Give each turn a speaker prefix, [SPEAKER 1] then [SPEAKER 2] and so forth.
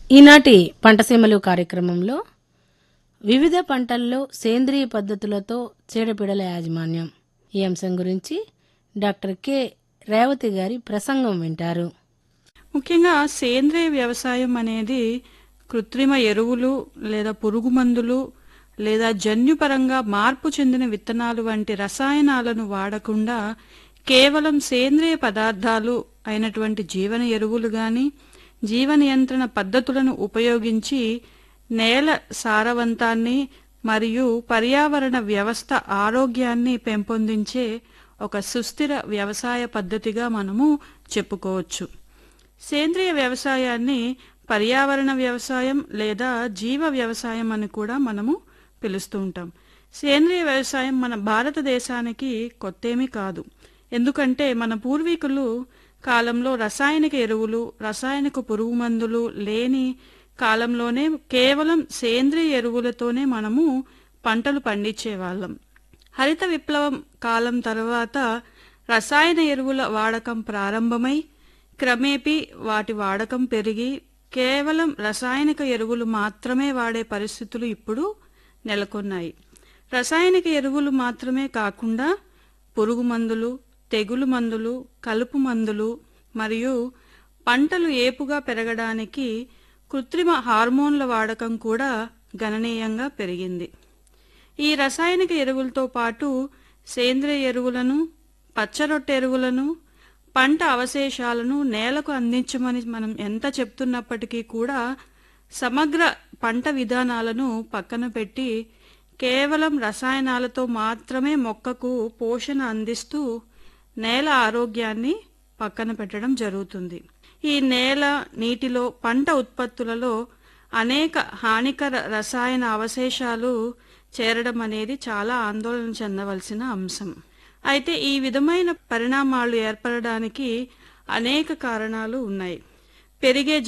[SPEAKER 1] ఈనాటి పంటసీమలు కార్యక్రమంలో వివిధ పంటల్లో సేంద్రియ పద్ధతులతో చీడపీడల యాజమాన్యం ఈ అంశం గురించి డాక్టర్ కె రేవతి గారి ప్రసంగం వింటారు
[SPEAKER 2] ముఖ్యంగా సేంద్రియ వ్యవసాయం అనేది కృత్రిమ ఎరువులు లేదా పురుగు మందులు లేదా జన్యుపరంగా మార్పు చెందిన విత్తనాలు వంటి రసాయనాలను వాడకుండా కేవలం సేంద్రియ పదార్థాలు అయినటువంటి జీవన ఎరువులు గాని జీవ నియంత్రణ పద్ధతులను ఉపయోగించి నేల సారవంతాన్ని మరియు పర్యావరణ వ్యవస్థ ఆరోగ్యాన్ని పెంపొందించే ఒక సుస్థిర వ్యవసాయ పద్ధతిగా మనము చెప్పుకోవచ్చు సేంద్రియ వ్యవసాయాన్ని పర్యావరణ వ్యవసాయం లేదా జీవ వ్యవసాయం అని కూడా మనము పిలుస్తూ ఉంటాం సేంద్రియ వ్యవసాయం మన భారతదేశానికి కొత్తేమీ కాదు ఎందుకంటే మన పూర్వీకులు కాలంలో రసాయనిక ఎరువులు రసాయనిక పురుగు మందులు లేని కాలంలోనే కేవలం సేంద్రియ ఎరువులతోనే మనము పంటలు పండించేవాళ్ళం హరిత విప్లవం కాలం తర్వాత రసాయన ఎరువుల వాడకం ప్రారంభమై క్రమేపీ వాటి వాడకం పెరిగి కేవలం రసాయనిక ఎరువులు మాత్రమే వాడే పరిస్థితులు ఇప్పుడు నెలకొన్నాయి రసాయనిక ఎరువులు మాత్రమే కాకుండా పురుగు మందులు తెగులు మందులు కలుపు మందులు మరియు పంటలు ఏపుగా పెరగడానికి కృత్రిమ హార్మోన్ల వాడకం కూడా గణనీయంగా పెరిగింది ఈ రసాయనిక ఎరువులతో పాటు సేంద్రియ ఎరువులను పచ్చరొట్టె ఎరువులను పంట అవశేషాలను నేలకు అందించమని మనం ఎంత చెప్తున్నప్పటికీ కూడా సమగ్ర పంట విధానాలను పక్కన పెట్టి కేవలం రసాయనాలతో మాత్రమే మొక్కకు పోషణ అందిస్తూ నేల ఆరోగ్యాన్ని పక్కన పెట్టడం జరుగుతుంది ఈ నేల నీటిలో పంట ఉత్పత్తులలో అనేక హానికర రసాయన అవశేషాలు చేరడం అనేది చాలా ఆందోళన చెందవలసిన అంశం అయితే ఈ విధమైన పరిణామాలు ఏర్పడడానికి అనేక కారణాలు ఉన్నాయి పెరిగే